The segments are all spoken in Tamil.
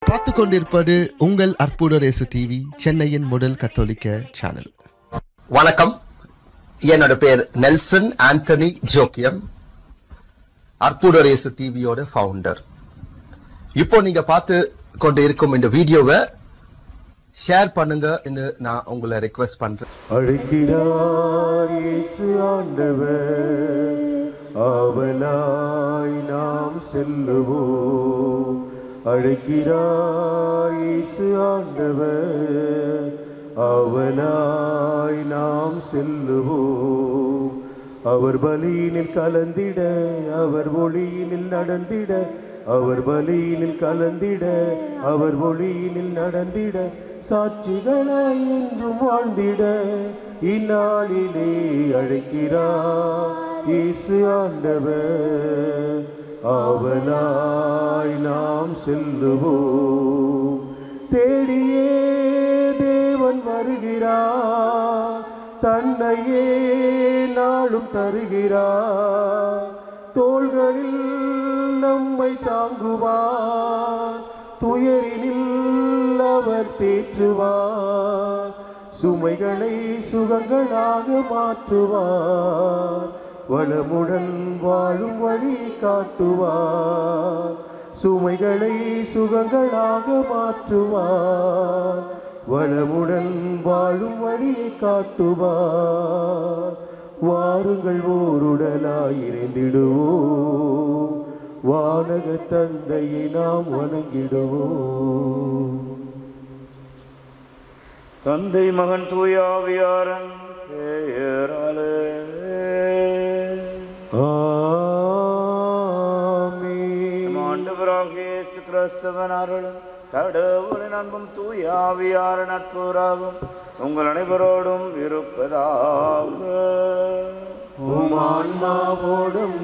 பார்த்து கொண்டிருப்பது உங்கள் அற்புத ரேசு டிவி சென்னையின் முதல் கத்தோலிக்க சேனல் வணக்கம் என்னோட பேர் நெல்சன் ஆண்டனி ஜோக்கியம் அற்புதரேசு டிவியோட ஃபவுண்டர் இப்போ நீங்க பார்த்து கொண்டு இருக்கும் இந்த வீடியோவை ஷேர் பண்ணுங்க நான் உங்களை ரெக்வெஸ்ட் பண்றேன் அழைக்கிறார் இயேசு ஆண்டவர் ஆவலாய் நாம் செல்லுவோம் அழைக்கிறார் இயேசு ஆண்டவர் ஆவலாய் நாம் செல்லுவோம் அவர் பலியினில் கலந்திட அவர் ஒளியினில் நடந்திட அவர் பலியினில் கலந்திட அவர் ஒளியினில் நடந்திட சாட்சிகளாய் என்றும் வாழ்ந்திட இந்நாளிலே அழைக்கிறார் இயேசு ஆண்டவர் ஆவலாய் நாம் செல்லுவோம் தேடியே தேவன் வருகிறார் தன்னையே நாளும் தருகிறார் தோள்களில் நம்மை தாங்குவார் துயரினில் அவர் தேற்றுவார் சுமைகளை சுகங்களாக மாற்றுவார் வளமுடன் வாழும் வழி காட்டுவார் சுமைகளை சுகங்களாக மாற்றுவார் வளமுடன் வாழும் வழியை காட்டுவார் வாருங்கள் ஓருடலாய் இணைந்திடுவோம் வானக தந்தையை நாம் வணங்கிடுவோம் தந்தை மகன் தூயாவியாரன் பெயராலே ஆமென். நம் ஆண்டவராகிய இயேசு கிறிஸ்துவன் அருளும் கடவுளின் அன்பும் தூயாவியார நட்புறாகும் உங்கள் அனைவரோடும் இருப்பதாக உம் ஆன்மாவோடும்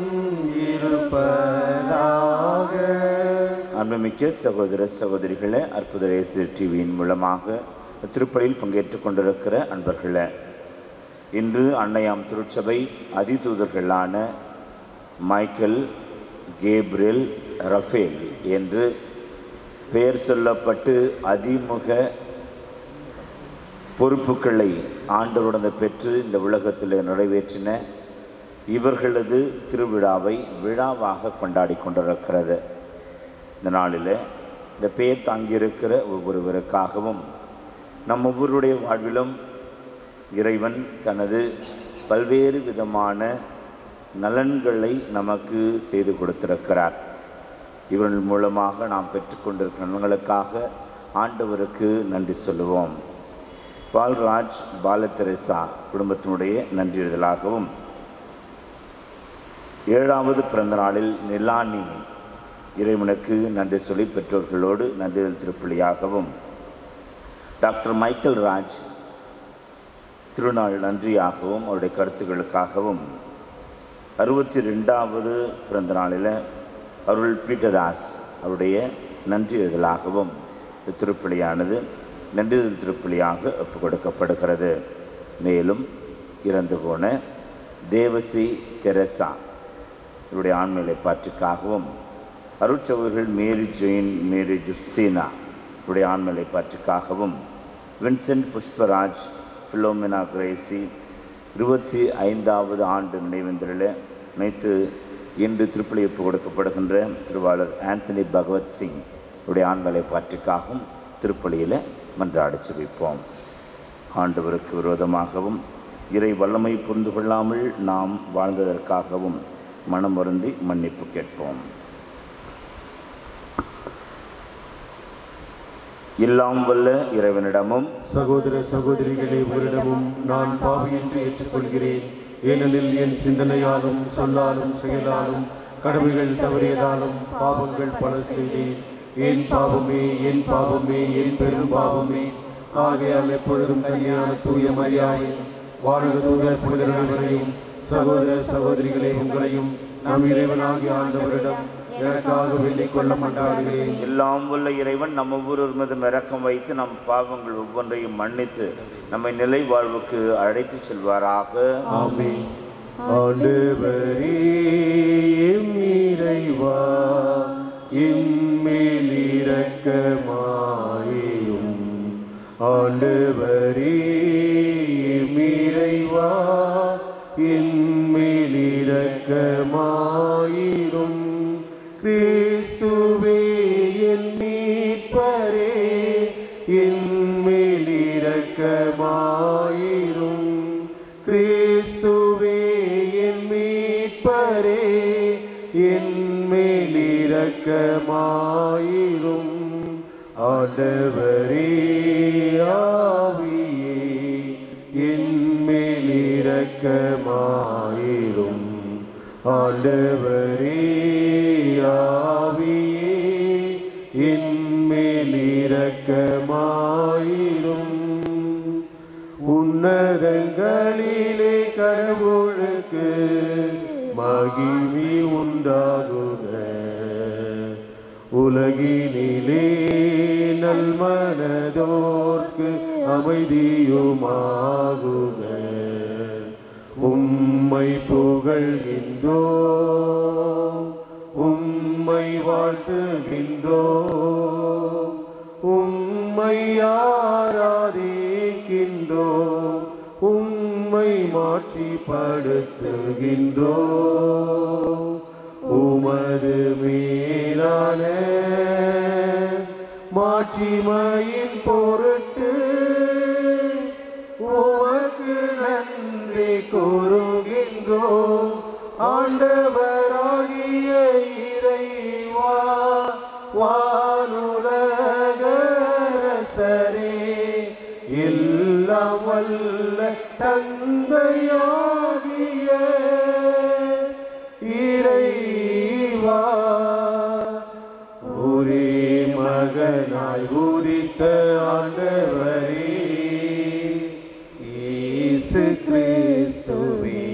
இருப்பதாக அன்புமிக்க சகோதர சகோதரிகளே அற்புத இயேசு டிவியின் மூலமாக திருப்பலியில் பங்கேற்றுக் கொண்டிருக்கிற அன்பர்களே இன்று அன்னையாம் திருச்சபை அதிதூதர்களான மைக்கேல் கேப்ரியல் ரஃபேல் என்று பெயர் சொல்லப்பட்டு அதிமுக பொறுப்புகளை ஆண்டவருடன் பெற்று இந்த உலகத்தில் நிறைவேற்றின இவர்களது திருவிழாவை விழாவாக கொண்டாடி கொண்டிருக்கிறது இந்த நாளில் இந்த பெயர் தாங்கியிருக்கிற ஒவ்வொருவருக்காகவும் நம் ஒவ்வொருடைய வாழ்விலும் இறைவன் தனது பல்வேறு விதமான நலன்களை நமக்கு செய்து கொடுத்திருக்கிறார் இவர்கள் மூலமாக நாம் பெற்றுக்கொண்டிருக்கிற நலன்களுக்காக ஆண்டவருக்கு நன்றி சொல்லுவோம் பால்ராஜ் பாலதெரேசா குடும்பத்தினுடைய நன்றியுதலாகவும் ஏழாவது பிறந்த நாளில் நிலானி இறைவனுக்கு நன்றி சொல்லி பெற்றோர்களோடு நன்றிதல் திருப்பலியாகவும் டாக்டர் மைக்கேல் ராஜ் திருநாள் நன்றியாகவும் அவருடைய கருத்துக்களுக்காகவும் அறுபத்தி ரெண்டாவது பிறந்த நாளில் அருள் பீட்டதாஸ் அவருடைய நன்றி இதழாகவும் இந்த திருப்பலியானது நன்றிதல் திருப்பலியாக ஒப்புக் கொடுக்கப்படுகிறது மேலும் இறந்து போன தேவசி தெரசா இவருடைய ஆண்மையை பாற்றுக்காகவும் அருட்சவர்கள் மேரி ஜெயின் மேரி ஜுஸ்தீனா இவருடைய ஆண்மையை பாற்றுக்காகவும் வின்சென்ட் புஷ்பராஜ் ஃபிலோமினா கிரேசி இருபத்தி ஐந்தாவது ஆண்டு நினைவேந்தலில் நேற்று இன்று திருப்பலி ஒப்பு கொடுக்கப்படுகின்ற திருவாளர் ஆந்தனி பகவத் சிங் இவருடைய ஆண்களை பாற்றுக்காகவும் திருப்பலியில் மன்றாடி சுவிப்போம் ஆண்டவருக்கு விரோதமாகவும் இறை வல்லமை புரிந்து கொள்ளாமல் நாம் வாழ்ந்ததற்காகவும் மனம் வருந்தி மன்னிப்பு கேட்போம் எல்லாம் வல்ல இறைவனிடமும் சகோதர சகோதரிகளே உங்களிடமும் நான் பாவி என்று ஏற்றுக்கொள்கிறேன் ஏனெனில் என் சிந்தனையாலும் சொல்லாலும் செயலாலும் கடமைகள் தவறியதாலும் பாவங்கள் பல செய்தேன் என் பாவமே என் பாவமே என் பெரும் பாவமே ஆகையால் எப்பொழுதும் கல்யாண தூய மரியாதை வானக தூதர் புனிதர் அனைவரையும் சகோதர சகோதரிகளே உங்களையும் நம் இறைவனாகிய ஆண்டவரிடம் எனக்காக வேண்டிக் கொள்ள மன்றாடுகிறேன் எல்லாம் வல்ல இறைவன் நம் ஒவ்வொருவர் மீதும் இரக்கம் வைத்து நம் பாவங்கள் ஒவ்வொன்றையும் மன்னித்து நம்மை நிலை வாழ்வுக்கு அழைத்துச் செல்வாராக ஆமென் ஆண்டவரே எம் இறைவா எம்மேல் இரக்கமாயிரும் ஆண்டவரே மீறைவா என்மேல் இரக்கமாயிரும் கிறிஸ்துவே என் மீட்பரே என்மேல் இரக்கமாயிரும் கிறிஸ்துவே என் மீட்பரே என்மேல் இரக்கமாயிரும் ஆண்டவரே ஆவியே என்மேல் இரக்கமாயிரும் ஆண்டவரே ஆவியே என்மேல் இரக்கமாயிரும் உன்னதங்களிலே கடவுளுக்கு மகிமை உண்டாகுக உலகினிலே நல்மனதோர்க்கு அமைதியுமாகுக உம்மை புகழ்கின்றோம் உம்மை வாழ்த்துகின்றோம் உம்மை ஆராதிக்கின்றோம் உம்மை மாற்றிப்படுத்துகின்றோம் உமது மேலான மாட்சிமையின் பொருட்டு உமக்கு நன்றி கூறுகின்றோம் ஆண்டவராகிய இறைவா வானுலகரசரே எல்லாம் வல்ல தந்தையாகிய இறைவா ஒரே மகனாய் உதித்த ஆண்டவரே இயேசு கிறிஸ்துவே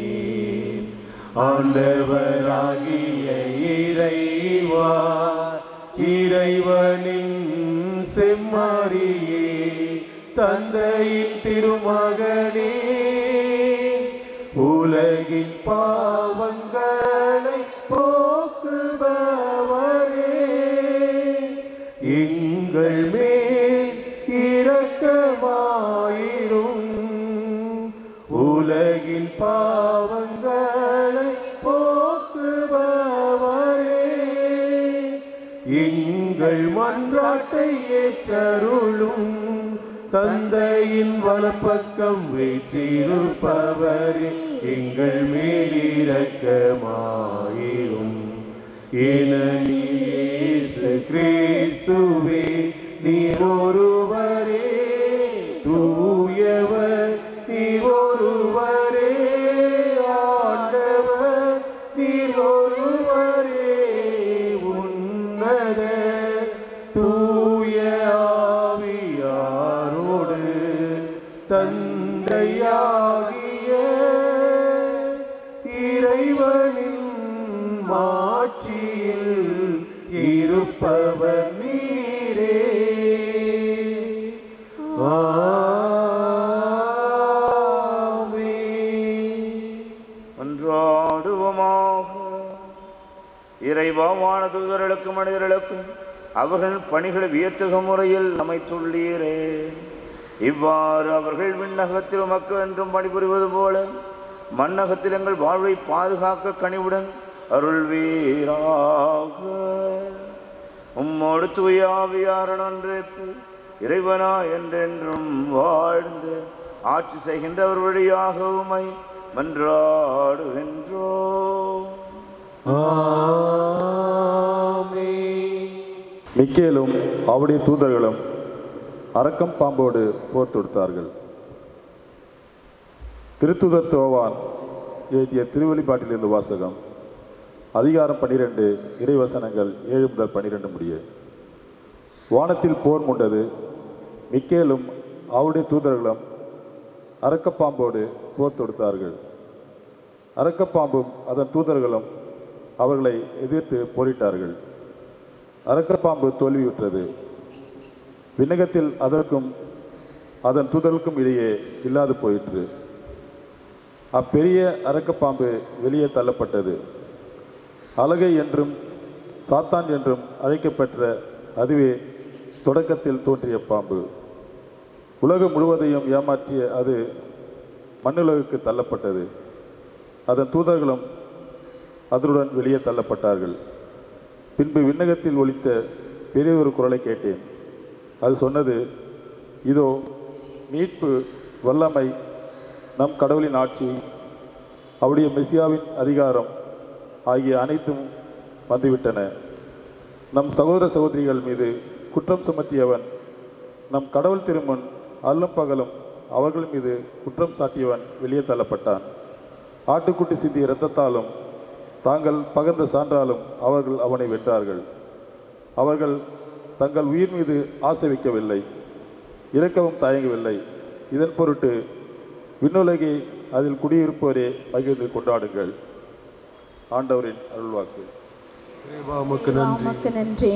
ஆண்டவராகிய இறைவா இறைவனின் செம்மறியே தந்தையின் திருமகனே உலகின் பாவங்களை போக்குபவரே எங்கள் மேல் இரக்கமாயிரும் உலகின் பாவங்களை போக்குபவரே எங்கள் மன்றாட்டை ஏற்றருளும் தந்தையின் வலப்பக்கம் வைத்திருப்பவரே எங்கள் மேலிரக்கமாயிரும் ஏனெனில் இயேசு கிறிஸ்துவே நீர் ஒருவரே தூயவர் நீர் ஒருவரே ஆண்டவர் நீர் ஒருவரே உன்னத தூய ஆவியாரோடு தந்தையாகிய இறைவனின் மாட்சியில் இருப்பவர் நீரே ஆமென். ஒன்றாடுவோமாக இறைவாவான தூதர்களுக்கும் மனிதர்களுக்கும் அவர்கள் பணிகளை வியத்துக முறையில் அமைத்துள்ளீரே இவ்வாறு அவர்கள் விண்ணகத்தில் உமக்கு என்றும் பணிபுரிவது போல மண்ணகத்தில் எங்கள் வாழ்வை பாதுகாக்க கனிவுடன் அருள்வீராக உம்மோடு தூயாவியாரன் அன்றேப்பு இறைவனா என்றென்றும் வாழ்ந்து ஆட்சி செய்கின்றவர் வழியாக உமை மன்றாடுகின்றோம் ஆமென். மிக்கேலும் அவருடைய தூதர்களும் அரக்கம் பாம்போடு போர் தொடுத்தார்கள் திருத்துதர் தோவான் எழுதிய திருவெளிப்பாட்டிலிருந்து வாசகம் அதிகாரம் பன்னிரெண்டு இறைவசனங்கள் ஏழு முதல் பன்னிரெண்டு முடிய வானத்தில் போர் முண்டது மிக்கேலும் அவருடைய தூதர்களும் அரக்கப்பாம்போடு போர் தொடுத்தார்கள் அரக்கப்பாம்பும் அதன் தூதர்களும் அவர்களை எதிர்த்து போரிட்டார்கள் அரக்கப்பாம்பு தோல்வியுற்றது விண்ணகத்தில் அதற்கும் அதன் தூதர்களுக்கும் இடையே இல்லாது போயிற்று அப்பெரிய அரக்கப்பாம்பு வெளியே தள்ளப்பட்டது அலகை என்றும் சாத்தான் என்றும் அழைக்கப்பெற்ற அதுவே தொடக்கத்தில் தோன்றிய பாம்பு உலகம் முழுவதையும் ஏமாற்றிய அது மண்ணுலகுக்கு தள்ளப்பட்டது அதன் தூதர்களும் அதனுடன் வெளியே தள்ளப்பட்டார்கள் பின்பு விண்ணகத்தில் ஒலித்த பெரிய ஒரு குரலை கேட்டேன் அது சொன்னது இதோ மீட்பு வல்லமை நம் கடவுளின் ஆட்சி அவருடைய மெசியாவின் அதிகாரம் ஆகிய அனைத்தும் வந்துவிட்டன நம் சகோதர சகோதரிகள் மீது குற்றம் சுமத்தியவன் நம் கடவுள் திருமுன் அல்லும் பகலும் அவர்கள் மீது குற்றம் சாட்டியவன் வெளியே தள்ளப்பட்டான் ஆட்டுக்குட்டி சிந்திய இரத்தத்தாலும் தாங்கள் பகர்ந்த சான்றாலும் அவர்கள் அவனை வென்றார்கள் அவர்கள் தங்கள் உயிர் மீது ஆசை வைக்கவில்லை இறக்கவும் தயங்கவில்லை இதன் பொருட்டு விண்ணுலகை அதில் குடியிருப்போரே மகிழ்ந்து கொண்டாடுங்கள் ஆண்டவரின் அருள்வாக்கு இறைவா, உமக்கு நன்றி உமக்கு நன்றி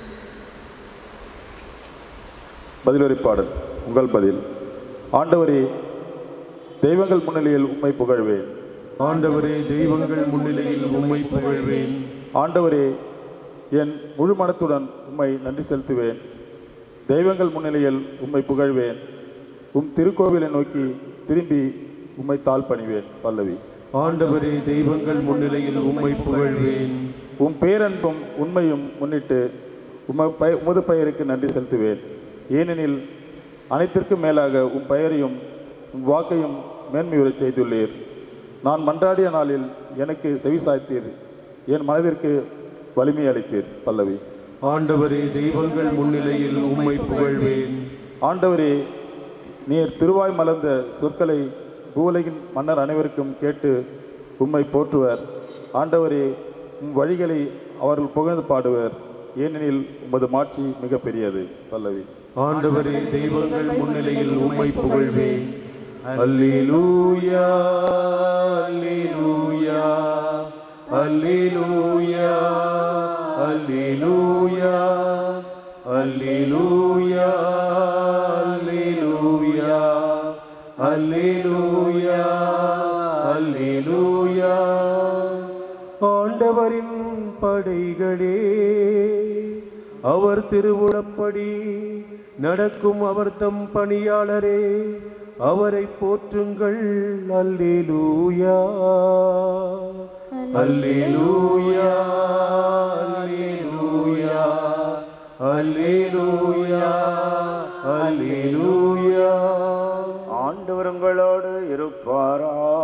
பதிலுரை பாடல் உங்கள் பதில் ஆண்டவரே தெய்வங்கள் முன்னிலையில் உம்மை புகழ்வேன் ஆண்டவரே தெய்வங்கள் முன்னிலையில் உம்மை புகழ்வேன் ஆண்டவரே என் முழு மனத்துடன் உம்மை நன்றி செலுத்துவேன் தெய்வங்கள் முன்னிலையில் உம்மை புகழ்வேன் உம் திருக்கோவிலை நோக்கி திரும்பி உம்மை தாழ் பணிவேன் பல்லவி ஆண்டவரே தெய்வங்கள் முன்னிலையில் உம்மை புகழ்வேன் உம் பேரன்பும் உண்மையும் முன்னிட்டு உம பெய உமது பெயருக்கு நன்றி செலுத்துவேன் ஏனெனில் அனைத்திற்கும் மேலாக உம் பெயரையும் உம் வாக்கையும் மேன்மையுறச் செய்துள்ளீர் நான் மன்றாடிய நாளில் எனக்கு செவி சாய்த்தீர் என் மனதிற்கு வலிமை அளித்தீர் பல்லவி ஆண்டவரே தெய்வங்கள் முன்னிலையில் உம்மை புகழ்வேன் ஆண்டவரே நீர் திருவாய் மலர்ந்த சொற்களை பூவுலகின் மன்னர் அனைவருக்கும் கேட்டு உம்மை போற்றுவர் ஆண்டவரே உம் வழிகளை அவர்கள் புகழ்ந்து பாடுவர் ஏனெனில் உமது மாட்சி மிக பெரியது பல்லவி ஆண்டவரே தெய்வங்கள் முன்னிலையில் உம்மை புகழ்வேன் அல்லேலூயா அல்லேலூயா அல்லேலூயா அல்லேலூயா அல்லேலூயா அல்லேலூயா அல்லேலூயா அல்லேலூயா ஆண்டவரின் படைகளே அவர் திருவுளப்படி நடக்கும் அவர் தம் பணியாளரே அவரை போற்றுங்கள் அல்லேலூயா அல்லேலூயா அல்லேலூயா அல்லேலூயா அல்லேலூயா ஆண்டவருங்களோடு இருப்பாராக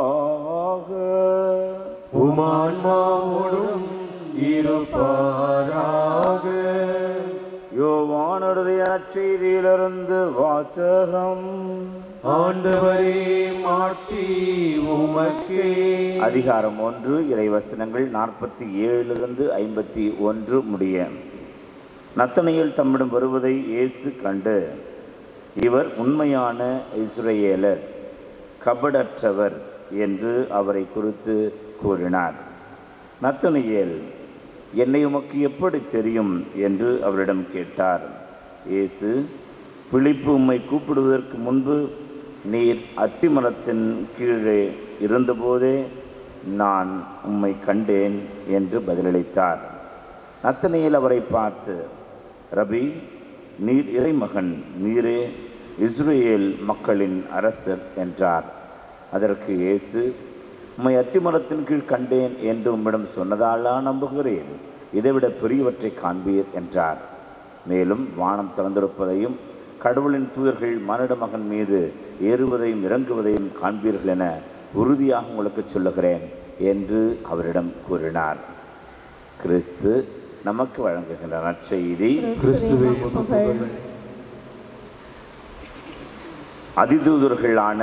உமான்மாவோடும் இருப்பாராக யோவானுடைய செய்தியிலிருந்து வாசகம் ஆண்டவரே மாட்சி உமக்கே அதிகாரம் ஒன்று இறைவசனங்கள் நாற்பத்தி ஏழிலிருந்து ஐம்பத்தி ஒன்று முடிய நத்தனையில் தம்மிடம் வருவதை இயேசு கண்டு இவர் உண்மையான இஸ்ரேலர் கபடற்றவர் என்று அவரை குறித்து கூறினார் நத்தனியேல் என்னை உமக்கு எப்படி தெரியும் என்று அவரிடம் கேட்டார் இயேசு பிழிப்பு உம்மை கூப்பிடுவதற்கு முன்பு நீர் அத்திமரத்தின் கீழே இருந்தபோதே நான் உம்மை கண்டேன் என்று பதிலளித்தார் நத்தனியேல் அவரை பார்த்து ரபி நீர் இறைமகன் நீரே இஸ்ரேல் மக்களின் அரசர் என்றார் அதற்கு இயேசு உம்மை அத்திமரத்தின் கீழ் கண்டேன் என்று உம்மிடம் சொன்னதாலா நம்புகிறேன் இதைவிட பெரியவற்றை காண்பீர் என்றார் மேலும் வானம் திறந்திருப்பதையும் கடவுளின் தூதர்கள் மானிட மகன் மீது ஏறுவதையும் இறங்குவதையும் காண்பீர்கள் என உறுதியாக உங்களுக்கு சொல்லுகிறேன் என்று அவரிடம் கூறினார் கிறிஸ்து நமக்கு வழங்குகின்ற நற்செய்தி கிறிஸ்துவே உமக்கு புகழ். அதிதூதர்களான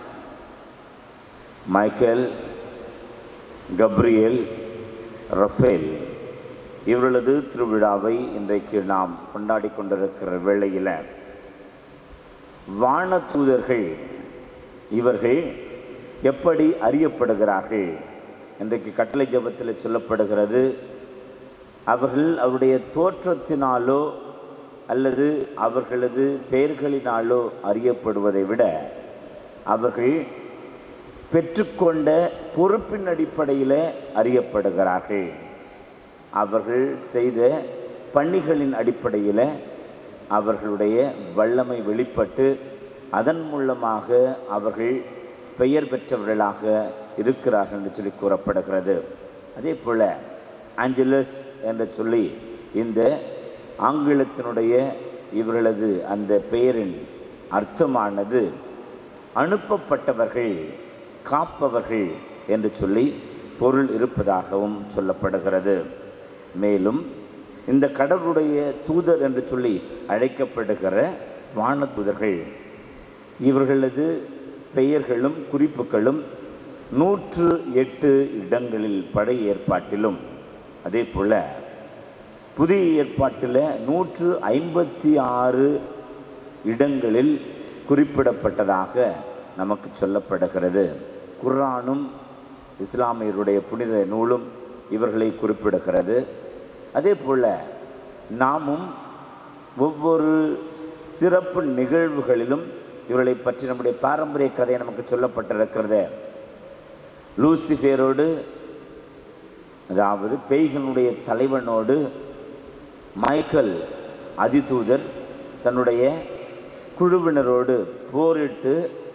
மைக்கேல் கப்ரியேல் ரஃபேல் இவர்களது திருவிழாவை இன்றைக்கு நாம் கொண்டாடி கொண்டிருக்கிற வேளையில் வான தூதர்கள் இவர்கள் எப்படி அறியப்படுகிறார்கள் இன்றைக்கு கட்டளை ஜபத்தில் சொல்லப்படுகிறது அவர்கள் அவருடைய தோற்றத்தினாலோ அல்லது அவர்களது பெயர்களினாலோ அறியப்படுவதை விட அவர்கள் பெற்றுக்கொண்ட பொறுப்பின் அடிப்படையில் அறியப்படுகிறார்கள் அவர்கள் செய்த பணிகளின் அடிப்படையில் அவர்களுடைய வல்லமை வெளிப்பட்டு அதன் மூலமாக அவர்கள் பெயர் பெற்றவர்களாக இருக்கிறார்கள் என்று சொல்லி கூறப்படுகிறது அதே போல் ஆஞ்சலஸ் என்று சொல்லி இந்த ஆங்கிலத்தினுடைய இவர்களது அந்த பெயரின் அர்த்தமானது அனுப்பப்பட்டவர்கள் காப்பவர்கள் என்று சொல்லி பொருள் இருப்பதாகவும் சொல்லப்படுகிறது மேலும் இந்த கடவுளுடைய தூதர் என்று சொல்லி அழைக்கப்படுகிற வானதூதர்கள் இவர்களது பெயர்களும் குறிப்புகளும் நூற்று எட்டு இடங்களில் பழைய ஏற்பாட்டிலும் அதே போல் புதிய ஏற்பாட்டில் நூற்று ஐம்பத்தி ஆறு இடங்களில் குறிப்பிடப்பட்டதாக நமக்கு சொல்லப்படுகிறது குர்ஆனும் இஸ்லாமியருடைய புனித நூலும் இவர்களை குறிப்பிடுகிறது அதே போல் நாமும் ஒவ்வொரு சிறப்பு நிகழ்வுகளிலும் இவர்களை பற்றி நம்முடைய பாரம்பரிய கதை நமக்கு சொல்லப்பட்டிருக்கிறது லூசிஃபேரோடு அதாவது பேய்களுடைய தலைவனோடு மைக்கேல் அதிதூதர் தன்னுடைய குழுவினரோடு போரிட்டு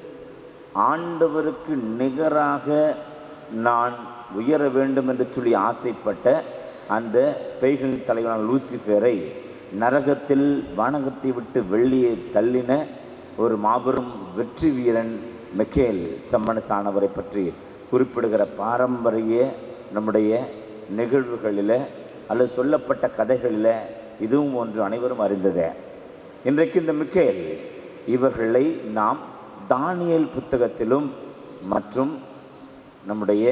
ஆண்டவருக்கு நிகராக நான் உயர வேண்டும் என்று சொல்லி ஆசைப்பட்ட அந்த பேய்களின் தலைவனான லூசிஃபேரை நரகத்தில் வானகத்தை விட்டு வெளியே தள்ளின ஒரு மாபெரும் வெற்றி வீரன் மெக்கேல் சம்மனசானவரை பற்றி குறிப்பிடுகிற பாரம்பரிய நம்முடைய நிகழ்வுகளில் அல்லது சொல்லப்பட்ட கதைகளில் இதுவும் ஒன்று அனைவரும் அறிந்ததே இன்றைக்கு இந்த மிக்கேல் இவர்களை நாம் தானியல் புத்தகத்திலும் மற்றும் நம்முடைய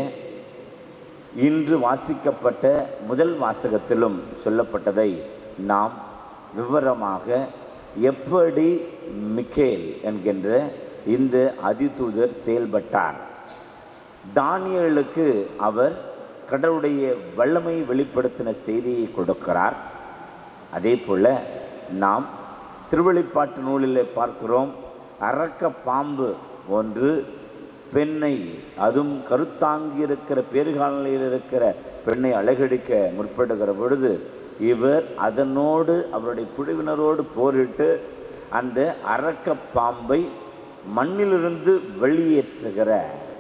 இன்று வாசிக்கப்பட்ட முதல் வாசகத்திலும் சொல்லப்பட்டதை நாம் விவரமாக எப்படி மிக்கேல் என்கின்ற இந்த அதிதூதர் செயல்பட்டார் தானியலுக்கு அவர் கடவுளுடைய வல்லமை வெளிப்படுத்தின செய்தியை கொடுக்கிறார் அதே போல நாம் திருவெளிப்பாட்டு நூலில் பார்க்கிறோம் அரக்க பாம்பு ஒன்று பெண்ணை அதுவும் கருத்தாங்கி இருக்கிற பேறுகாலையில் இருக்கிற பெண்ணை அழகடிக்க முற்படுகிற பொழுது இவர் அதனோடு அவருடைய குழுவினரோடு போரிட்டு அந்த அரக்க பாம்பை மண்ணிலிருந்து வெளியேற்றுகிற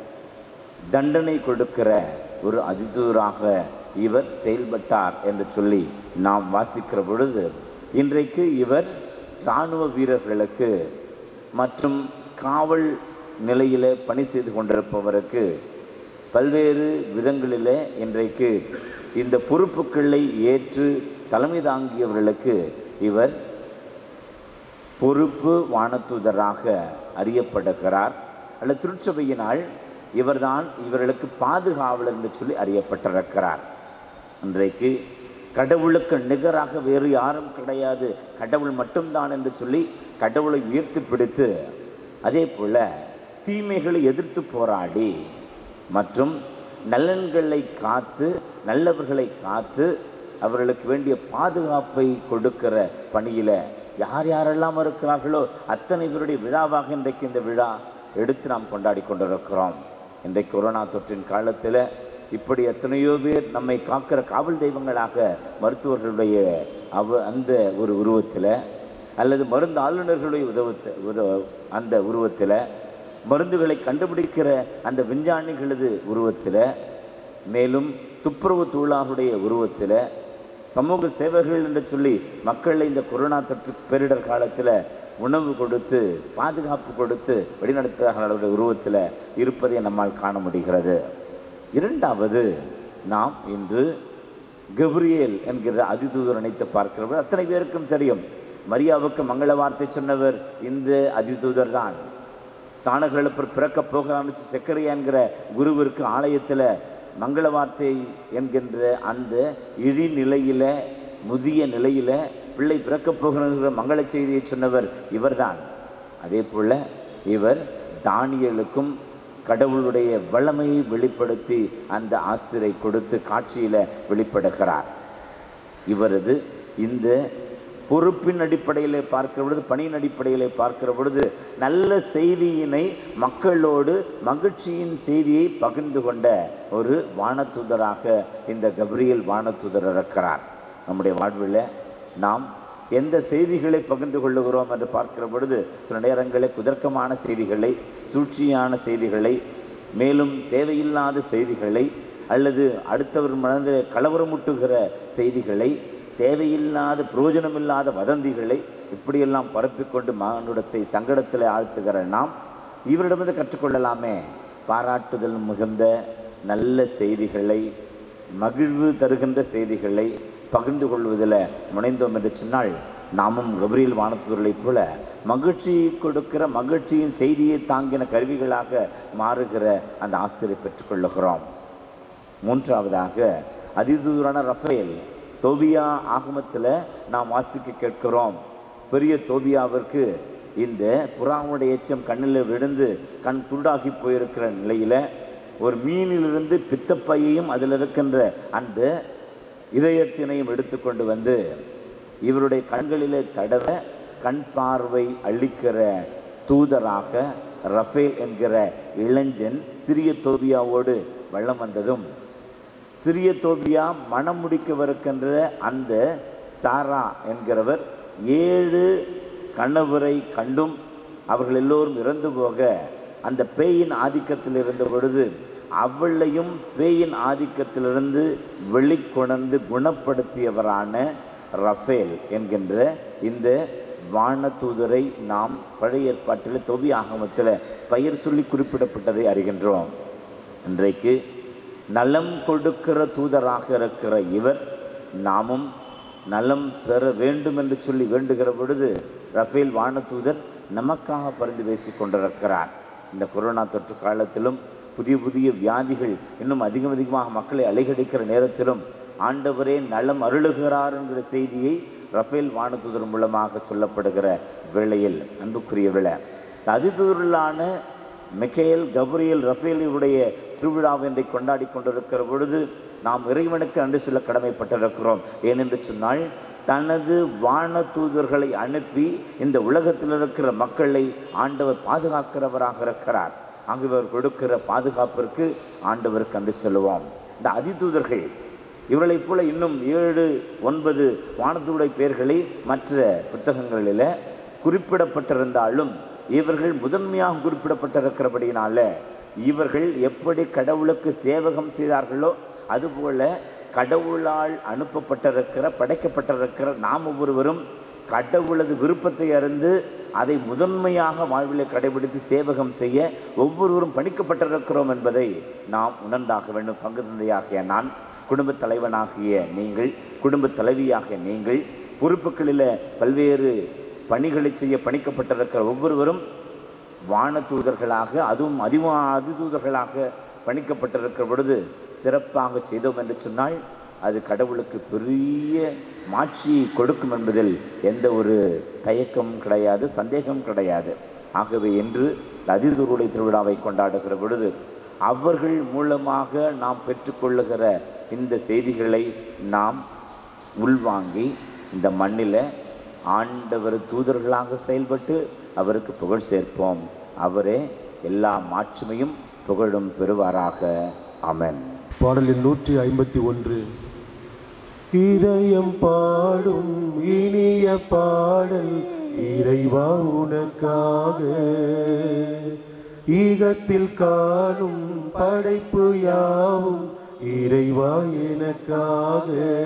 தண்டனை கொடுக்கிற ஒரு அதிதூராக இவர் செயல்பட்டார் என்று சொல்லி நாம் வாசிக்கிற பொழுது இன்றைக்கு இவர் இராணுவ வீரர்களுக்கு மற்றும் காவல் நிலையில் பணி செய்து கொண்டிருப்பவருக்கு பல்வேறு விதங்களில் இன்றைக்கு இந்த பொறுப்புகளை ஏற்று தலைமை தாங்கியவர்களுக்கு இவர் பொறுப்பு வானதூதராக அறியப்படுகிறார் அல்லது திருச்சபையினால் இவர்தான் இவர்களுக்கு பாதுகாவலர் என்று சொல்லி அறியப்பட்டிருக்கிறார் இன்றைக்கு கடவுளுக்கு நிகராக வேறு யாரும் கிடையாது கடவுள் மட்டும்தான் என்று சொல்லி கடவுளை உயர்த்தி பிடித்து அதே போல தீமைகளை எதிர்த்து போராடி மற்றும் நலன்களை காத்து நல்லவர்களை காத்து அவர்களுக்கு வேண்டிய பாதுகாப்பை கொடுக்கிற பணியில் யார் யாரெல்லாம் இருக்கிறார்களோ அத்தனை பேருடைய விழாவாக இன்றைக்கு இந்த விழா எடுத்து நாம் கொண்டாடி கொண்டிருக்கிறோம் இன்றைக்கு கொரோனா தொற்றின் காலத்தில் இப்படி எத்தனையோ பேர் நம்மை காக்கிற காவல் தெய்வங்களாக மருத்துவர்களுடைய அவ அந்த ஒரு உருவத்தில் அல்லது மருந்து ஆளுநர்களுடைய உதவத்தை உத அந்த உருவத்தில் மருந்துகளை கண்டுபிடிக்கிற அந்த விஞ்ஞானிகளது உருவத்தில் மேலும் துப்புரவு தொழிலாளருடைய உருவத்தில் சமூக சேவைகள் என்று சொல்லி மக்களை இந்த கொரோனா தொற்று பேரிடர் காலத்தில் உணவு கொடுத்து பாதுகாப்பு கொடுத்து வழிநடத்துகிறார்களுடைய உருவத்தில் இருப்பதை நம்மால் காண முடிகிறது இரண்டாவது நாம் இன்று கப்ரியேல் என்கிற அதிதூதர் நினைத்து பார்க்கிறவர் அத்தனை பேருக்கும் தெரியும் மரியாவுக்கு மங்கள வார்த்தை சொன்னவர் இந்த அதிதூதர் தான் சாணகளப்பர் பிறக்க போகிறான்னு செக்கரியா என்கிற குருவிற்கு ஆலயத்தில் மங்கள வார்த்தை என்கின்ற அந்த இழி நிலையில முதிய நிலையில பிள்ளை பிறக்கப் போகிற மங்கள செய்தியை சொன்னவர் இவர்தான் அதே போல இவர் தானியலுக்கும் கடவுளுடைய வல்லமையை வெளிப்படுத்தி அந்த ஆசிரை கொடுத்து காட்சியில வெளிப்படுகிறார் இவரது இந்த பொறுப்பின் அடிப்படையில் பார்க்கிற பொழுது பணியின் அடிப்படையில் பார்க்கிற பொழுது நல்ல செய்தியினை மக்களோடு மகிழ்ச்சியின் செய்தியை பகிர்ந்து கொண்ட ஒரு வானதூதராக இந்த கப்ரியல் வானதூதர் இருக்கிறார் நம்முடைய வாழ்வில் நாம் எந்த செய்திகளை பகிர்ந்து கொள்ளுகிறோம் என்று பார்க்கிற பொழுது சில நேரங்களில் குதர்க்கமான செய்திகளை சூழ்ச்சியான செய்திகளை மேலும் தேவையில்லாத செய்திகளை அல்லது அடுத்தவர் மனதில் கலவரமூட்டுகிற செய்திகளை தேவையில்லாத பிரயோஜனமில்லாத வதந்திகளை இப்படியெல்லாம் பரப்பிக்கொண்டு மானுடத்தை சங்கடத்தில் ஆழ்த்துகிற நாம் இவரிடமிருந்து கற்றுக்கொள்ளலாமே பாராட்டுதல் மிகுந்த நல்ல செய்திகளை மகிழ்வு தருகின்ற செய்திகளை பகிர்ந்து கொள்வதில் முனைந்தோம் என்று சொன்னால் நாமும் கபிரியல் வானத்துவர்களைப் போல மகிழ்ச்சி கொடுக்கிற மகிழ்ச்சியின் செய்தியை தாங்கின கருவிகளாக மாறுகிற அந்த ஆசிரியை பெற்றுக்கொள்ளுகிறோம் மூன்றாவதாக அதிதூரான ரஃபேல் தோபியா ஆகமத்தில் நாம் வாசிக்க கேட்கிறோம் பெரிய தோபியாவிற்கு இந்த புறாவுடைய எச்சம் கண்ணில் விழுந்து கண் துண்டாகி போயிருக்கிற நிலையில் ஒரு மீனிலிருந்து பித்தப்பையையும் அதில் இருக்கின்ற அந்த இதயத்தினையும் எடுத்துக்கொண்டு வந்து இவருடைய கண்களிலே தடவ கண் பார்வை அளிக்கிற தூதராக ரஃபேல் என்கிற இளைஞன் சிறிய தோபியாவோடு வெள்ளம் வந்ததும் சிறிய தோபியா மனம் முடிக்கவிருக்கின்ற அந்த சாரா என்கிறவர் ஏழு கணவரை கண்டும் அவர்கள் எல்லோரும் இறந்து போக அந்த பேயின் ஆதிக்கத்தில் இருந்த பொழுது அவளையும் பேயின் ஆதிக்கத்திலிருந்து வெளிக்கொணர்ந்து குணப்படுத்தியவரான ரஃபேல் என்கின்ற இந்த வானதூதரை நாம் பழைய ஏற்பாட்டில் தொபி ஆகமத்தில் பெயர் சொல்லி குறிப்பிடப்பட்டதை அறிகின்றோம் இன்றைக்கு நலம் கொடுக்கிற தூதராக இருக்கிற இவர் நாமும் நலம் பெற வேண்டும் என்று சொல்லி வேண்டுகிற பொழுது ரஃபேல் வானதூதர் நமக்காக பரிந்து பேசிக் கொண்டிருக்கிறார் இந்த கொரோனா தொற்று காலத்திலும் புதிய புதிய வியாதிகள் இன்னும் அதிகம் அதிகமாக மக்களை அலைகடிக்கிற நேரத்திலும் ஆண்டவரே நலம் அருளுகிறார் என்கிற செய்தியை ரஃபேல் வானதூதர் மூலமாக சொல்லப்படுகிற வேளையில் அன்புக்குரிய விழா அதிதூரலான மிக்கேல் கப்ரியல் ரஃபேலியுடைய திருவிழாவை இன்றை கொண்டாடி கொண்டிருக்கிற பொழுது நாம் இறைவனுக்கு அன்று சொல்ல கடமைப்பட்டிருக்கிறோம் ஏனென்று சொன்னால் தனது வான தூதர்களை அனுப்பி இந்த உலகத்தில் இருக்கிற மக்களை ஆண்டவர் பாதுகாக்கிறவராக இருக்கிறார் அங்கு இவர் கொடுக்கிற பாதுகாப்பிற்கு ஆண்டவருக்கு அன்று செல்லுவோம் இந்த அதிதூதர்கள் இவர்களைப் போல இன்னும் ஏழு ஒன்பது வானதூடைய பெயர்களை மற்ற புத்தகங்களில் குறிப்பிடப்பட்டிருந்தாலும் இவர்கள் முதன்மையாக குறிப்பிடப்பட்டிருக்கிறபடியினால இவர்கள் எப்படி கடவுளுக்கு சேவகம் செய்தார்களோ அதுபோல கடவுளால் அனுப்பப்பட்டிருக்கிற படைக்கப்பட்டிருக்கிற நாம் ஒவ்வொருவரும் கடவுளது விருப்பத்தை அறிந்து அதை முதன்மையாக வாழ்வில் கடைபிடித்து சேவகம் செய்ய ஒவ்வொருவரும் பணிக்கப்பட்டிருக்கிறோம் என்பதை நாம் உணர்ந்தாக வேண்டும் பங்கு தந்தையாகிய நான் குடும்பத் தலைவனாகிய நீங்கள் குடும்பத் தலைவியாகிய நீங்கள் பொறுப்புகளில் பல்வேறு பணிகளை செய்ய பணிக்கப்பட்டிருக்கிற ஒவ்வொருவரும் வான தூதர்களாக அதுவும் அதிவா அதிதூதர்களாக பணிக்கப்பட்டிருக்கிற பொழுது சிறப்பாக செய்தோம் என்று சொன்னால் அது கடவுளுக்கு பெரிய மாட்சியை கொடுக்கும் என்பதில் எந்த ஒரு தயக்கமும் கிடையாது சந்தேகம் கிடையாது ஆகவே இன்று அதிதூருடைய திருவிழாவை கொண்டாடுகிற பொழுது அவர்கள் மூலமாக நாம் பெற்றுக்கொள்ளுகிற இந்த செய்திகளை நாம் உள்வாங்கி இந்த மண்ணில் ஆண்டவர் தூதர்களாக செயல்பட்டு அவருக்கு புகழ் சேர்ப்போம் அவரே எல்லா மாட்சிமையும் புகழும் பெறுவாராக ஆமென் பாடலின் நூற்றி ஐம்பத்தி ஒன்று இதயம் பாடும் இனிய பாடல் இறைவா உனக்காக ஈகத்தில் காணும் படைப்பு யாவும் இறைவா எனக்காக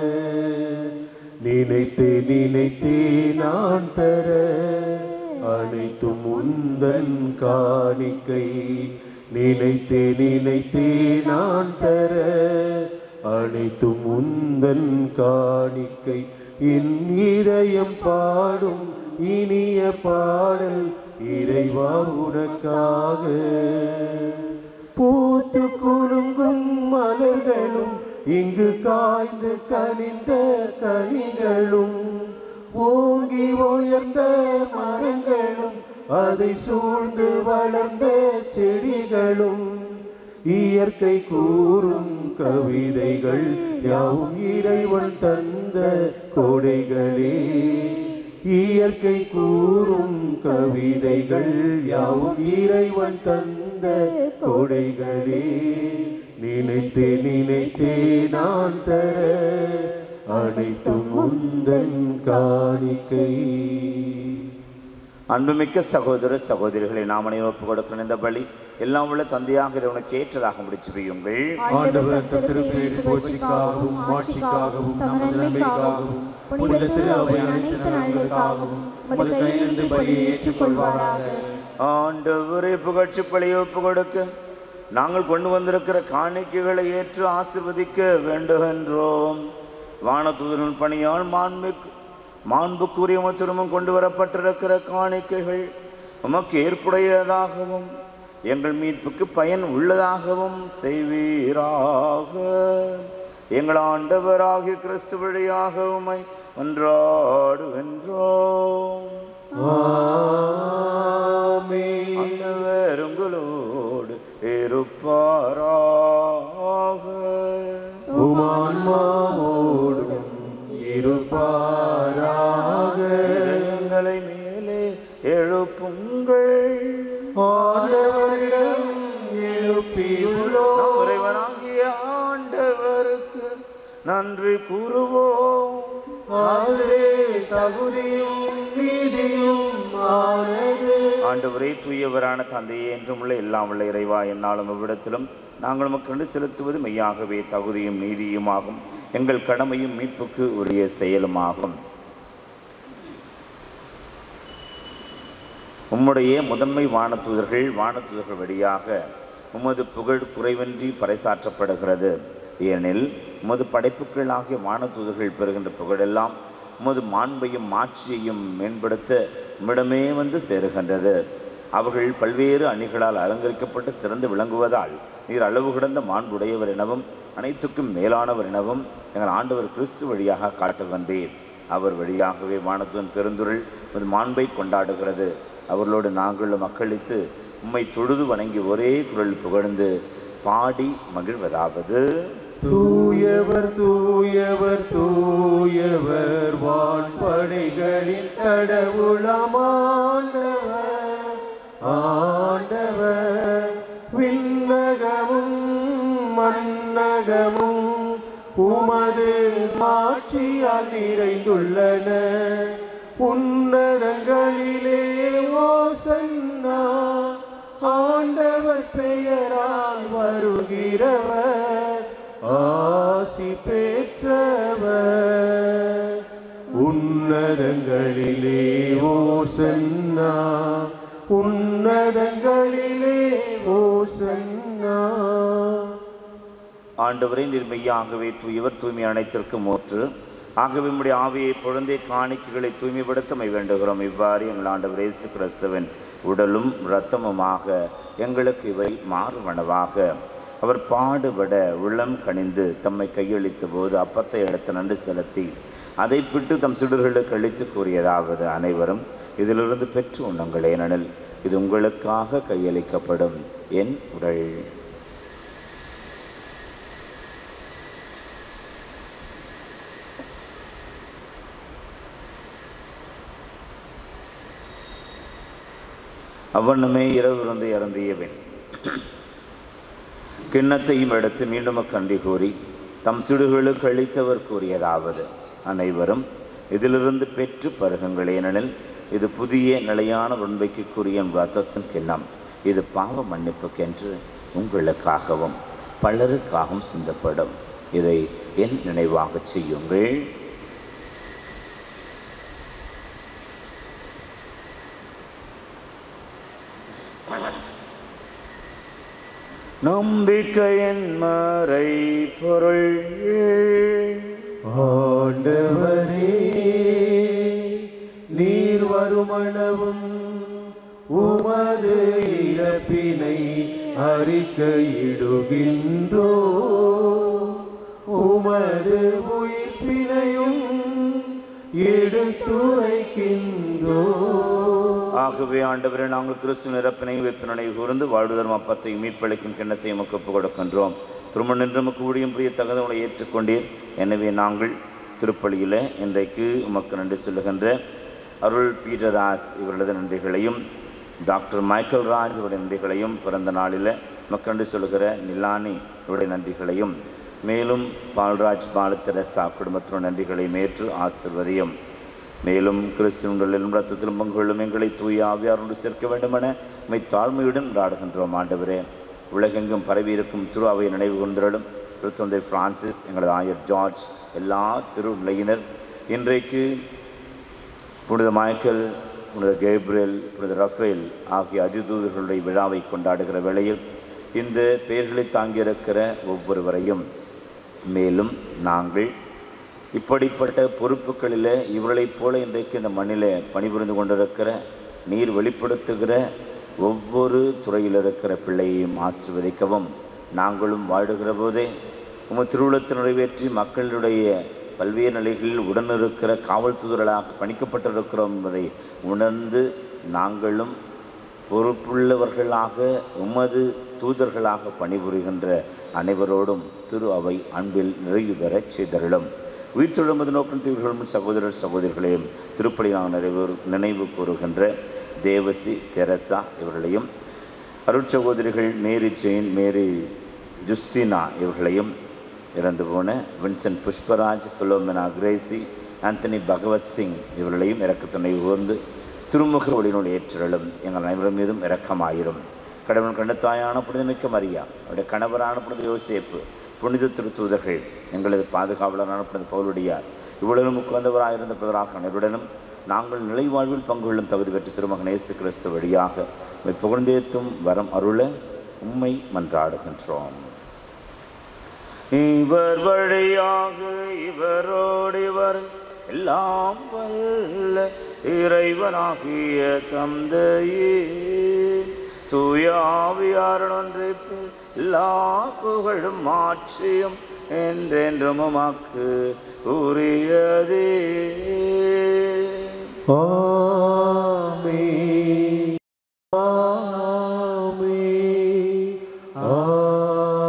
நினைத்தே நினைத்தே நான் தர அனைத்தும் உந்தன் காணிக்கை நினைத்தே நினைத்தே நான் தர அனைத்தும் உந்தன் காணிக்கை என் இதயம் பாடும் இனிய பாடல் இறைவா உனக்காக பூத்து குலுங்கும் மலர்களும் இங்கு காய்ந்து கனிந்த கனிகளும் ஓங்கி உயர்ந்த மரங்களும் அதை சூழ்ந்து வளர்ந்த செடிகளும் இயற்கை கூறும் கவிதைகள் யாவும் இறைவன் தந்த கொடைகளே இயற்கை கூறும் கவிதைகள் யாவும் இறைவன் தந்த கொடைகளே நினைத்தே நினைத்தே நான் தர அனைத்தும் உந்தன் காணிக்கை அன்புமிக்க சகோதர சகோதரிகளை நாம் ஒப்பு கொடுக்கிற இந்த பலி எல்லாம் உள்ள தந்தையாக இறைவனுக்கு ஏற்றதாக முடிச்சு வையுங்கள் ஆண்டவர் தம் திருப்பேரின் போட்சிக்காகவும் மாட்சிக்காகவும் நமது நன்மைக்காகவும் புனித திரு அவை அனைத்து நன்மைக்காகவும் உமது கையிலிருந்து பலியை ஏற்றுக்கொள்வாராக ஆண்டவரே புகழ்ச்சி பலியை ஒப்பு கொடுக்க நாங்கள் கொண்டு வந்திருக்கிற காணிக்கைகளை ஏற்று ஆசிர்வதிக்க வேண்டுகின்றோம் வானதூதரின் பணியால் மாண்புக்கு மாண்புக்குரிய திரும்பவும் கொண்டு வரப்பட்டிருக்கிற காணிக்கைகள் உமக்கு ஏற்புடையதாகவும் எங்கள் மீட்புக்கு பயன் உள்ளதாகவும் செய்வீராக எங்கள் ஆண்டவராகிய கிறிஸ்து வழியாக உமை ஒன்றாடுகின்றோம் ஆமென். ஆண்டவர் உங்களோடு இருப்பாராக உமான்மாவோடும் இருப்பாராக எங்களை மேலே எழுப்புங்கள் ஆண்டவரிடம் எழுப்பியுள்ளோம் நம் இறைவனாகிய ஆண்டவருக்கு நன்றி கூறுவோம் அதுவே தகுதியும் நீதியும் ஆனது ஆண்டவரே தூயவரான தந்தையே என்றும் உள்ள எல்லாம் உள்ள இறைவா என்னாலும் இவ்விடத்திலும் நாங்கள் மக்கண்டு செலுத்துவது மெய்யாகவே தகுதியும் நீதியுமாகும் எங்கள் கடமையும் மீட்புக்கு உரிய செயலுமாகும் உம்முடைய முதன்மை வானதூதர்கள் வானதூதர்கள் வழியாக உமது புகழ் குறைவின்றி பறைசாற்றப்படுகிறது ஏனெனில் உமது படைப்புகளாகிய வானதூதர்கள் பெறுகின்ற புகழெல்லாம் உமது மாண்பையும் மாட்சியையும் மேம்படுத்த உம்மிடமே வந்து சேருகின்றது அவர்கள் பல்வேறு அணிகளால் அலங்கரிக்கப்பட்டு சிறந்து விளங்குவதால் நீர் அளவு கிடந்த மாண்புடையவர் எனவும் அனைத்துக்கும் மேலானவர் எனவும் எங்கள் ஆண்டவர் கிறிஸ்து வழியாக காட்டுகின்றீர் அவர் வழியாகவே வானத்துவன் பெருந்துருள் ஒரு மாண்பை கொண்டாடுகிறது அவர்களோடு நாங்களும் மக்களித்து உம்மை தொழுது வணங்கி ஒரே குரல் புகழ்ந்து பாடி மகிழ்வதாவது தூயவர் தூயவர் தூயவர் வான்படைகளின் கடவுளமாண்டவர் ஆண்டவர் விண்ணகமும் மன்னகமும் உமது மாட்சியால் நிறைந்துள்ளன உன்னதங்களிலே ஓசன்னா ஆண்டவர் பெயரால் வருகிறவர் ஆசி பெற்றவர் உன்னதங்களிலே ஓசன்னா உன்னதங்களிலே ஓசன்னா ஆண்டவரை நிர்மையாகவே தூயவர் தூய்மை அனைத்திற்கும் ஊற்று ஆகவே நம்முடைய ஆவியை பொழுந்தே காணிக்கைகளை தூய்மைப்படுத்தமை வேண்டுகிறோம் இவ்வாறு எங்கள் ஆண்டவர் இயேசு கிறிஸ்துவின் உடலும் இரத்தமுமாக எங்களுக்கு இவை மாறுவனவாக அவர் பாடுபட உள்ளம் கனிந்து தம்மை கையளித்த போது அப்பத்தை எடுத்து நன்றி செலுத்தி அதை பிட்டு தம் சிடுர்களுக்கு அளித்து கூறியதாவது அனைவரும் இதிலிருந்து பெற்று உண்ணுங்கள் ஏனெனில் இது உங்களுக்காக கையளிக்கப்படும் என் உடல் அவ்வண்ணமே இரவு இருந்து இறந்தியவன் கிண்ணத்தையும் எடுத்து மீண்டும் கண்டி கூறி தம் சிடுகளுக்கு அளித்தவர் கூறியதாவது அனைவரும் இதிலிருந்து பெற்று பருகுங்கள் ஏனெனில் இது புதிய நிலையான உண்மைக்குரிய ரத்தத்தின் கிண்ணம் இது பாவ மன்னிப்புக்கென்று உங்களுக்காகவும் பலருக்காகவும் சிந்தப்படும் இதை என் நினைவாகச் செய்யுங்கள் நம்பிக்கையின் மறை பொருள் ஆண்டவரே நீர் வருமளவும் உமது இறப்பினை அறிக்கையிடுகின்றோ உமது உயிர்ப்பினையும் எடுத்துரைக்கின்றோ ஆகவே ஆண்டவரே நாங்கள் கிறிஸ்து நிரப்பினை வெப்பினை கூர்ந்து வாழ்வுதரும் அப்பத்தை மீட்பளிக்கும் கிண்ணத்தை எமக்கு ஒப்புக் கொடுக்கின்றோம் திருமண் நின்று நமக்கு ஊழியம் புரிய தகுந்தவனை ஏற்றுக்கொண்டீர் எனவே நாங்கள் திருப்பலியில் இன்றைக்கு உமக்கு நன்றி சொல்லுகின்ற அருள் பீட்டர்தாஸ் இவர்களது நன்றிகளையும் டாக்டர் மைக்கேல் ராஜ் இவருடைய நன்றிகளையும் பிறந்த நாளில் மக்கண்டு சொல்லுகிற நிலானி இவருடைய நன்றிகளையும் மேலும் பால்ராஜ் பாலத்தரசா குடும்பத்தினர் நன்றிகளை மேற்று ஆசிர்வதியும் மேலும் கிறிஸ்துவங்களிலும் ரத்தத்திலும் பங்குகளும் எங்களை தூய ஆவியாரோடு சேர்க்க வேண்டுமென மை தாழ்மையுடன் நாடுகின்றோம் ஆண்டவரே உலகெங்கும் பரவியிருக்கும் திரு அவை நினைவு கொண்டிருளும் திருத்தந்தை பிரான்சிஸ் எங்களது ஆயர் ஜார்ஜ் எல்லா திருநிலையினர் இன்றைக்கு புனித மைக்கேல் புனித கேப்ரியல் புனித ரஃபேல் ஆகிய அதிதூதர்களுடைய விழாவை கொண்டாடுகிற வேளையில் இந்த பெயர்களை தாங்கியிருக்கிற ஒவ்வொருவரையும் மேலும் நாங்கள் இப்படிப்பட்ட பொறுப்புகளில் இவர்களைப் போல இன்றைக்கு இந்த மண்ணில் பணிபுரிந்து கொண்டிருக்கிற நீர் வெளிப்படுத்துகிற ஒவ்வொரு துறையில் இருக்கிற பிள்ளையையும் ஆசீர்வதிக்கவும் நாங்களும் வாழுகிற போதே உமது திருவிழத்தை நிறைவேற்றி மக்களுடைய பல்வேறு நிலைகளில் உடனிருக்கிற காவல் தூதர்களாக பணிக்கப்பட்டிருக்கிறோம் என்பதை உணர்ந்து நாங்களும் பொறுப்புள்ளவர்களாக உமது தூதர்களாக பணிபுரிகின்ற அனைவரோடும் திரு அவை அன்பில் நிறைவு பெறச் செய்தருளும் உயிர்த்தெழுமது நோக்கம் தீவிர்களும் சகோதரர் சகோதரிகளையும் திருப்பலியாக நிறைவு நினைவு கூறுகின்ற தேவசி தெரசா இவர்களையும் அருட்சகோதரிகள் மேரி ஜெயின் மேரி ஜுஸ்தினா இவர்களையும் இறந்து போன Vincent Pushparaj Philomena Gracy Anthony Bhagat Singh இவர்களையும் இறக்கத்துணை உகர்ந்து திருமுக ஒளிநூல் ஏற்றலும் எங்கள் அனைவரும் மீதும் இரக்கமாயிரும் கடவுள் கண்ட தாயான புனிதமிக்க மரியா அவருடைய கணவரான புனித யோசேப்பு புனித திருத்தூதர்கள் எங்களது பாதுகாவலரான புனித பவுலுடையார் இவ்வளவு உட்கார்ந்தவராயிருந்த பிறராக அனைவருடனும் நாங்கள் நிலை வாழ்வில் பங்கு கொள்ளும் தகுதி பெற்ற திருமகன் இயேசு கிறிஸ்து வழியாக உம்மை புகழ்ந்தேத்தும் வரம் அருள உம்மை மன்றாடுகின்றோம் இவர் வழியாக இவரோடு இவர் எல்லாம் வல்ல இறைவனாகிய தந்தையே தூய ஆவியாரன் ஒன்றிப்பு எல்லா புகழும் ஆட்சியும் என்றென்றும் உமக்கு உரியதே ஆமென். ஆமென்.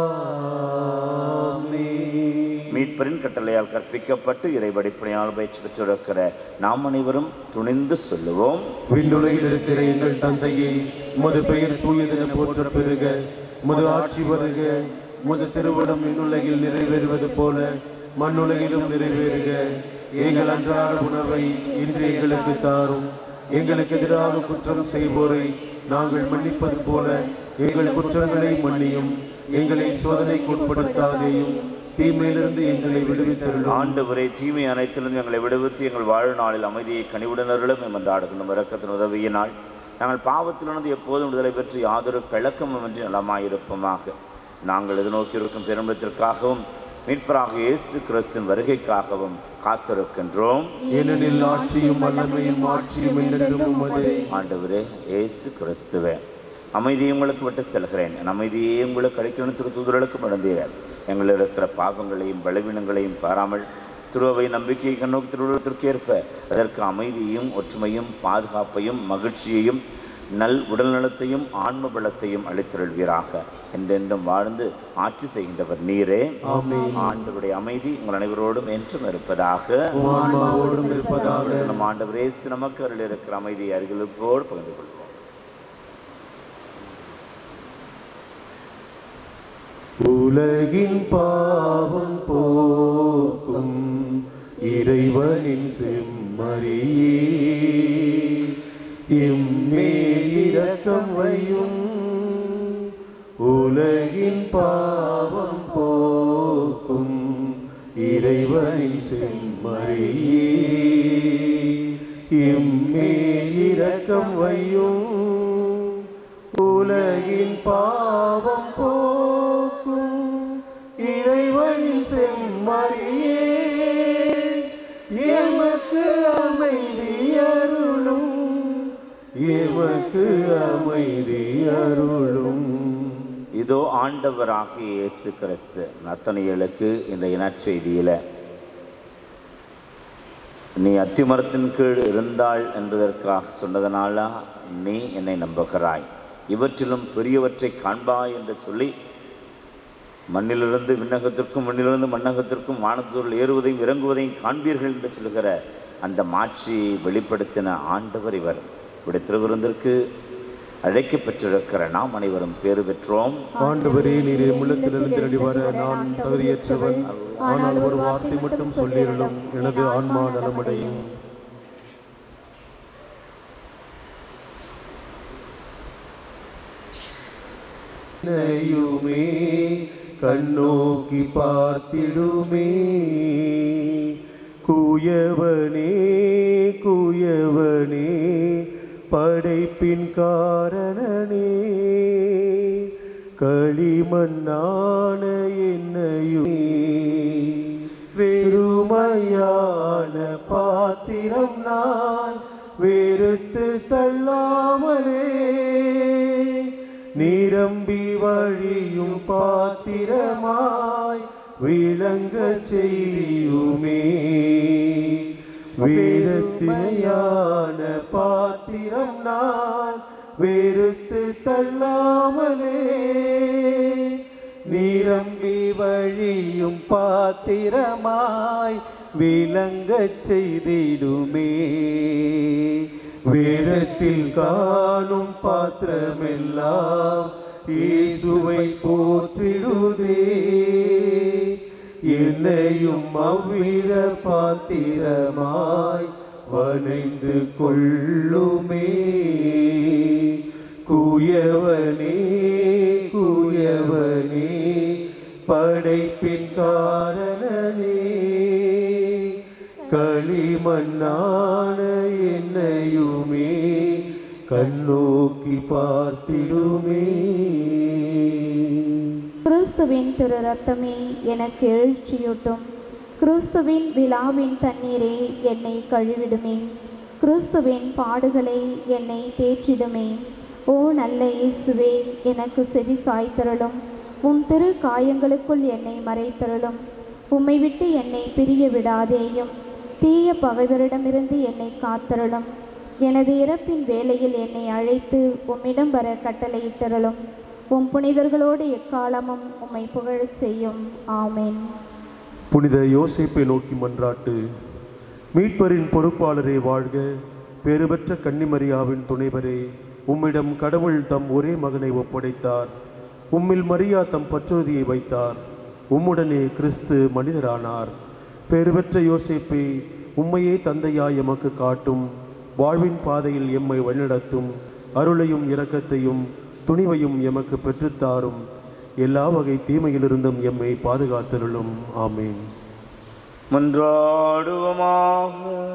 ஆமென். மீட்பரின் கட்டளையால் கற்பிக்கப்பட்டு இறைவடிப்படையால் பயிற்சி பெற்றிருக்கிற நாம் அனைவரும் துணிந்து சொல்லுவோம் விண்ணுலகில் இருக்கிற எங்கள் தந்தையே உமது பெயர் தூயதென போற்ற பெறுக உமது ஆட்சி வருக உமது திருவிடம் விண்ணுலகில் நிறைவேறுவது போல மண்ணுலகிலும் நிறைவேறுக எங்கள் அன்றாட உணவை இன்று எங்களுக்கு தாரும் எங்களுக்கு எதிராக குற்றம் செய்வோரை நாங்கள் மன்னிப்பது போல எங்கள் குற்றங்களை மன்னியும் எங்களை சோதனைக்கு உட்படுத்தாதேயும் தீமையிலிருந்து எங்களை விடுவித்தருளும் ஆண்டவரை தீமை அனைத்திலும் எங்களை விடுவித்து எங்கள் வாழ்நாளில் அமைதியை கனிவுடனர்களும் எமந்தாடுகின்ற இரக்கத்தின் உதவியினால் நாங்கள் பாவத்திலிருந்து எப்போதும் விடுதலை பெற்று யாதொரு கிழக்கமுமின்றி நலமாயிருப்போமாக நாங்கள் எதிர்நோக்கியிருக்கும் பெருமிதத்திற்காகவும் மீட்பராக இயேசு கிறிஸ்துவின் வருகைக்காகவும் காத்திருக்கின்றோம் ஏனெனில் ஆட்சியும் வல்லமையும் ஆட்சியும் என்றென்றும் உமதே ஆண்டவரே இயேசு கிறிஸ்துவே அமைதியை உங்களுக்கு விட்டு செல்கிறேன் என் அமைதியை உங்களுக்கு அளிக்கணும் திரு தூதர்களுக்கு மடந்தீரர் எங்களில் இருக்கிற பாவங்களையும் பலவீனங்களையும் பாராமல் திருவை நம்பிக்கை கண்ணோக்கி திருவுருவத்திற்கு ஏற்ப அதற்கு அமைதியையும் ஒற்றுமையும் பாதுகாப்பையும் மகிழ்ச்சியையும் நல் உடல்நலத்தையும் ஆன்ம பலத்தையும் அளித்திருள்வீராக என்றென்றும் வாழ்ந்து ஆட்சி செய்கின்றவர் நீரே ஆமென். ஆண்டவருடைய அமைதி உங்கள் அனைவரோடும் என்றும் இருப்பதாக உம் ஆன்மாவோடும் இருப்பதாக நம் ஆண்டவர் இயேசு நமக்கு அருள் இருக்கிற அமைதியை அருகிலுப்போடு பகிர்ந்து கொள்வோம் உலகின் பாவம் போக்கும் இறைவனின் செம்மறியே எம்மேல் இரக்கம் வையும் உலகின் பாவம் போக்கும் இறைவனின் செம்மறியே எம்மேல் இரக்கம் வையும் உலகின் பாவம் போக்கும் இறைவனின் செம்மறியே எமக்கு அமைதி அருளும் எமக்கு அமைதி அருளும் இதோ ஆண்டவராகிய இயேசு கிறிஸ்து நத்தனியலுக்கு இந்த இனச்செய்தியில நீ அத்திமரத்தின் கீழ் இருந்தாள் என்பதற்காக சொன்னதனாலா நீ என்னை நம்புகிறாய் இவற்றிலும் பெரியவற்றை காண்பாய் என்று சொல்லி மண்ணிலிருந்து விண்ணகத்திற்கும் மண்ணிலிருந்து மண்ணகத்திற்கும் வானத்தூரில் ஏறுவதையும் இறங்குவதையும் காண்பீர்கள் என்று சொல்லுகிற அந்த மாட்சியை வெளிப்படுத்தின ஆண்டவர் இவர் இப்படி திருவிருந்திற்கு அழைக்கப் பெற்றிருக்கிற நாம் அனைவரும் பேறு பெற்றோம் ஆண்டவரே நீரே முள்ளத்திலிருந்து நடி வர நான் தகுதியற்றவன் ஆனால் ஒரு வார்த்தை மட்டும் சொல்லிருளும் எனது ஆன்மா நலமடையும் என்னையுமே கண்ணோக்கி பார்த்திடுமே குயவனே குயவனே படைப்பின் காரணனே களிமண்ணான என்னையுமே வெறுமையான பாத்திரம் நான் வெறுத்து தள்ளாமலே நிரம்பி வழியும் பாத்திரமாய் விளங்க செய்யுமே வேதத்தினையான பாத்திரம் நான் வெறுத்து தள்ளாமலே நிரம்பி வழியும் பாத்திரமாய் விளங்கச் செய்திடுமே வேதத்தில் காணும் பாத்திரமெல்லாம் இயேசுவை போற்றிடுதே என்னையும் அவ்வித பாத்திரமாய் வனைந்து கொள்ளுமே குயவனே குயவனே படைப்பின் காரணனே களிமண்ணான என்னையுமே கண்ணோக்கி பார்த்திடுமே கிறிஸ்துவின் திரு ரத்தமே எனக்கு எழுச்சியூட்டும் கிறிஸ்துவின் விழாவின் தண்ணீரே என்னை கழுவிடுமே கிறிஸ்துவின் பாடுகளை என்னை தேற்றிடுமே ஓ நல்ல இயேசுவே எனக்கு செவி சாய்த்தருளும் உம் திரு காயங்களுக்குள் என்னை மறைத்தருளும் உம்மை விட்டு என்னை பிரிய விடாதேயும் தீய பகைவரிடமிருந்து என்னை காத்தருளும் எனது இறப்பின் வேளையில் என்னை அழைத்து உம்மிடம் வர கட்டளையிட்டருளும் உம் புனிதர்களோடு எக்காலமும் உம்மை புகழச் செய்யும் ஆமென் புனித யோசேப்பை நோக்கி மன்றாட்டு மீட்பரின் பொறுப்பாளரே வாழ்க பெருபெற்ற கன்னிமரியாவின் துணைவரே உம்மிடம் கடவுள் தம் ஒரே மகனை ஒப்படைத்தார் உம்மில் மரியா தம் பற்றோதியை வைத்தார் உம்முடனே கிறிஸ்து மனிதரானார் பெருபெற்ற யோசேப்பே உம்மையே தந்தையாய் எமக்கு காட்டும் வாழ்வின் பாதையில் எம்மை வழிநடத்தும் அருளையும் இரக்கத்தையும் துணிவையும் எமக்கு பெற்றுத்தாரும் எல்லா வகை தீமையிலிருந்தும் எம்மை பாதுகாத்தருளும் ஆமேன் மன்றாடுவோமாக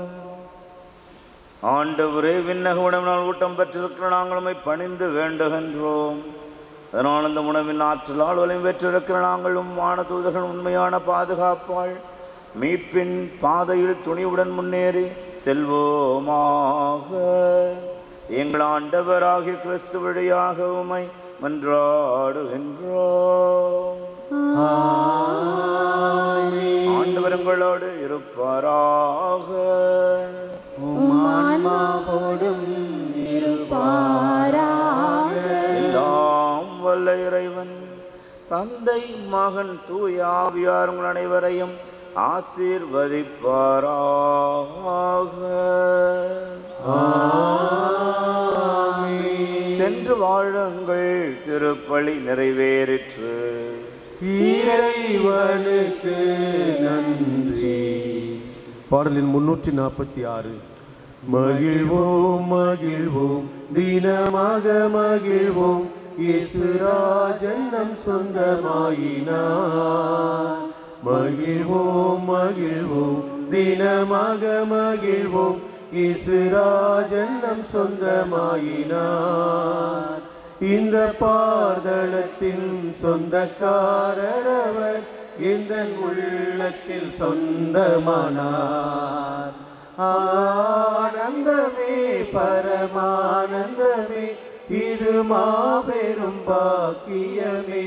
ஆண்டவரே விண்ணக உணவினால் ஊட்டம் பெற்றிருக்கிற நாங்கள் உம்மை பணிந்து வேண்டுகின்றோம் அதனால் அந்த உணவின் ஆற்றலால் வலிமை பெற்றிருக்கிற நாங்களும் வான தூதர்கள் உண்மையான பாதுகாப்பாள் மீட்பின் பாதையில் துணிவுடன் முன்னேறி செல்வோமாக எங்கள் ஆண்டவராகிய கிறிஸ்து வழியாக உமை மன்றாடுகின்றோம் ஆண்டவர் உங்களோடு இருப்பாராக எல்லாம் வல்ல இறைவன் தந்தை மகன் தூய ஆவியார் உங்கள் அனைவரையும் ஆசீர்வதிப்பாராக சென்று வாழுங்கள் திருப்பலி நிறைவேறிற்று இறைவனுக்கு நன்றி பாடலின் முன்னூற்றி நாற்பத்தி ஆறு மகிழ்வோம் மகிழ்வோம் தினமாக மகிழ்வோம் இயேசுராஜன் நம் சொந்தமாயினார் மகிழ்வோம் மகிழ்வோம் தினமாக மகிழ்வோம் இயேசுராஜன் நம் சொந்தமாயினார் இந்த பாதளத்தின் சொந்தக்காரர் அவர் இந்த உள்ளத்தில் சொந்தமானார் ஆனந்தமே பரமானந்தமே இது மாபெரும் பாக்கியமே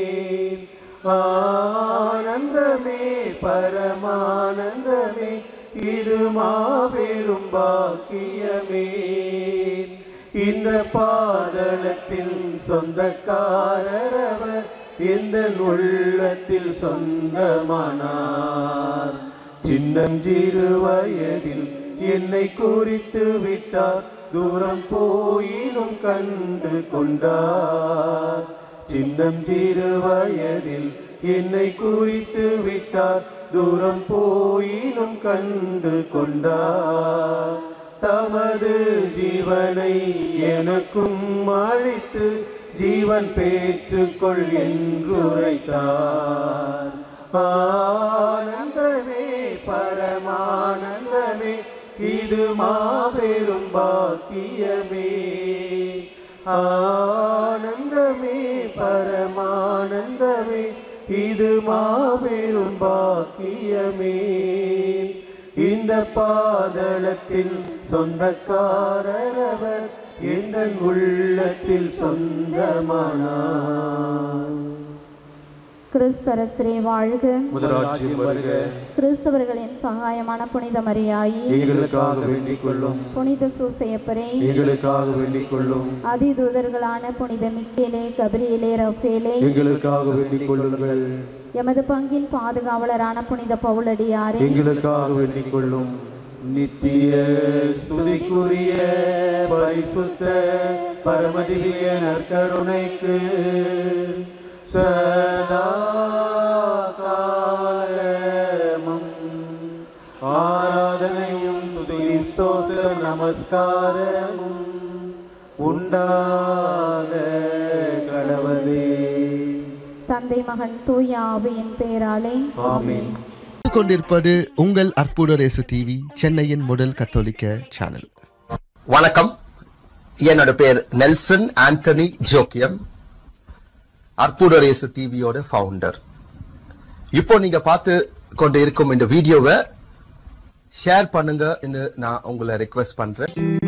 ஆனந்தமே பரமானந்தமே இது மாபெரும் பாக்கியமே இந்த பாதளத்தில் சொந்தக்காரர் அவர் இந்த உள்ளத்தில் சொந்தமானார் சின்னஞ்சிறு வயதில் என்னை குறித்து விட்டார் தூரம் போயினும் கண்டு கொண்டார் சின்னஞ்சிறு வயதில் என்னை குறித்து விட்டார் தூரம் போயினும் கண்டு கொண்டார் தமது ஜீவனை எனக்கும் அளித்து ஜீவன் பெற்றுக்கொள் என்றுரைத்தார் ஆனந்தமே பரமானந்தமே இது மாபெரும் பாக்கியமே ஆனந்தமே பரமானந்தமே இது மாபெரும் பாக்கியமே இந்த பாதளத்தில் சொந்தக்காரர் அவர் எந்த உள்ளத்தில் சொந்தமானார் கிறிஸ்தரசரே வாழ்க முதலாட்சியம் வருக கிறிஸ்தவர்களின் சகாயமான புனித மரியாயி எங்களுக்காக வேண்டிக் கொள்ளும் புனித சூசையப்பரே எங்களுக்காக வேண்டிக் கொள்ளும் அதிதூதர்களான புனித மிக்கேலே கபிரியலே ரஃபேலே எங்களுக்காக வேண்டிக் கொள்ளுங்கள் எமது பங்கின் பாதுகாவலரான புனித பவுலடியாரே எங்களுக்காக வேண்டிக் கொள்ளும் நித்திய ஸ்துதிக்குரிய பரிசுத்த பரமதிய நற்கருணைக்கு சதா காலமும் ஆராதனையும் துதி ஸ்தோத்திர நமஸ்காரமும் உண்டாக கடவுளே தந்தை மகன் தூய ஆவியின் பெயராலே ஆமென் கொண்டிருப்பது உங்கள் அற்புதரேசு டிவி சென்னையின் முதல் கத்தோலிக்க சேனல் வணக்கம் என்னோட பேர் நெல்சன் ஆண்டனி ஜோக்கியம் அற்புதரேசு டிவியோட ஃபவுண்டர் இப்போ நீங்க பார்த்து கொண்டு இருக்கும் இந்த வீடியோவை ஷேர் பண்ணுங்க நான் உங்களை ரெக்வெஸ்ட் பண்றேன்